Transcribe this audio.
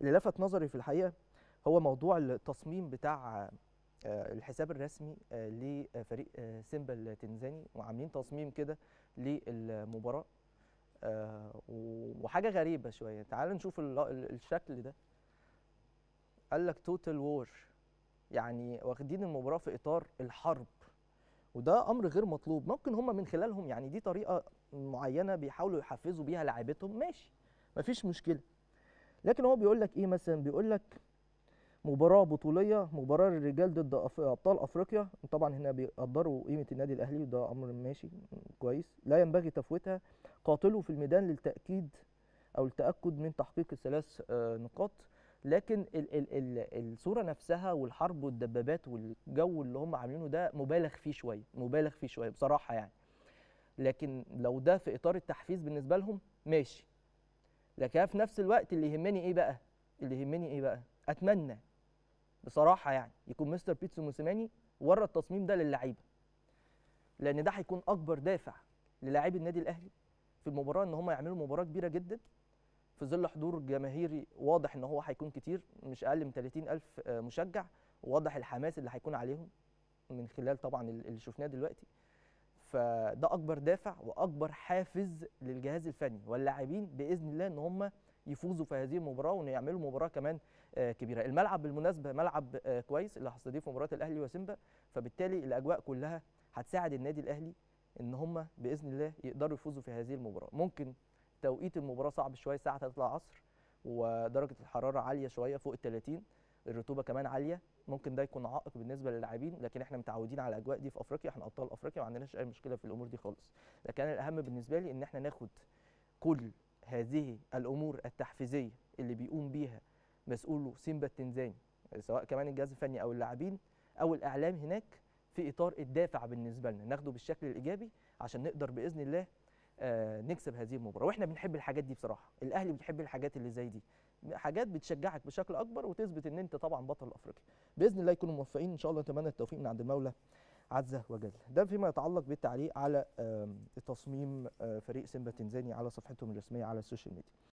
اللي لفت نظري في الحقيقه هو موضوع التصميم بتاع آه، الحساب الرسمي آه، لفريق آه، سيمبا التنزاني وعاملين تصميم كده للمباراه آه، وحاجه غريبه شويه تعال نشوف ال- ال- الشكل ده قال لك توتال وور يعني واخدين المباراه في اطار الحرب وده امر غير مطلوب ممكن هم من خلالهم يعني دي طريقه معينه بيحاولوا يحفزوا بيها لاعيبتهم ماشي مفيش مشكله لكن هو بيقول لك ايه مثلا بيقول لك مباراه بطوليه مباراه للرجال ضد أف- ابطال افريقيا طبعا هنا بيقدروا قيمه النادي الاهلي وده امر ماشي كويس لا ينبغي تفويتها قاتلوا في الميدان للتاكيد او التاكد من تحقيق الثلاث آه، نقاط لكن ال ال ال الصوره نفسها والحرب والدبابات والجو اللي هم عاملينه ده مبالغ فيه شويه مبالغ فيه شويه بصراحه يعني لكن لو ده في اطار التحفيز بالنسبه لهم ماشي لكن في نفس الوقت اللي يهمني ايه بقى اللي يهمني ايه بقى اتمنى بصراحه يعني يكون مستر بيتسو موسيماني ورى التصميم ده للعيبه لان ده هيكون اكبر دافع للاعبي النادي الاهلي في المباراه ان هم يعملوا مباراه كبيره جدا في ظل حضور جماهيري واضح ان هو هيكون كتير مش اقل من 30 الف آه، مشجع وواضح الحماس اللي هيكون عليهم من خلال طبعا اللي شفناه دلوقتي فده اكبر دافع واكبر حافز للجهاز الفني واللاعبين باذن الله ان هم يفوزوا في هذه المباراه وان يعملوا مباراه كمان آه، كبيره الملعب بالمناسبه ملعب آه، كويس اللي هستضيفه مباراه الاهلي وسيمبا فبالتالي الاجواء كلها هتساعد النادي الاهلي ان هم باذن الله يقدروا يفوزوا في هذه المباراه ممكن توقيت المباراه صعب شويه الساعه 3 العصر ودرجه الحراره عاليه شويه فوق ال 30 الرطوبه كمان عاليه ممكن ده يكون عائق بالنسبه للاعبين لكن احنا متعودين على الاجواء دي في افريقيا احنا ابطال افريقيا ما عندناش اي مشكله في الامور دي خالص لكن أنا الاهم بالنسبه لي ان احنا ناخد كل هذه الامور التحفيزيه اللي بيقوم بيها مسؤوله سيمبا التنزاني سواء كمان الجهاز الفني او اللاعبين او الاعلام هناك في اطار الدافع بالنسبه لنا ناخده بالشكل الايجابي عشان نقدر باذن الله آه، نكسب هذه المباراه واحنا بنحب الحاجات دي بصراحه الاهلي بيحب الحاجات اللي زي دي حاجات بتشجعك بشكل اكبر وتثبت ان انت طبعا بطل افريقيا باذن الله يكونوا موفقين ان شاء الله نتمنى التوفيق من عند المولى عز وجل ده فيما يتعلق بالتعليق على آم، تصميم آه، فريق سيمبا التنزاني على صفحتهم الرسميه على السوشيال ميديا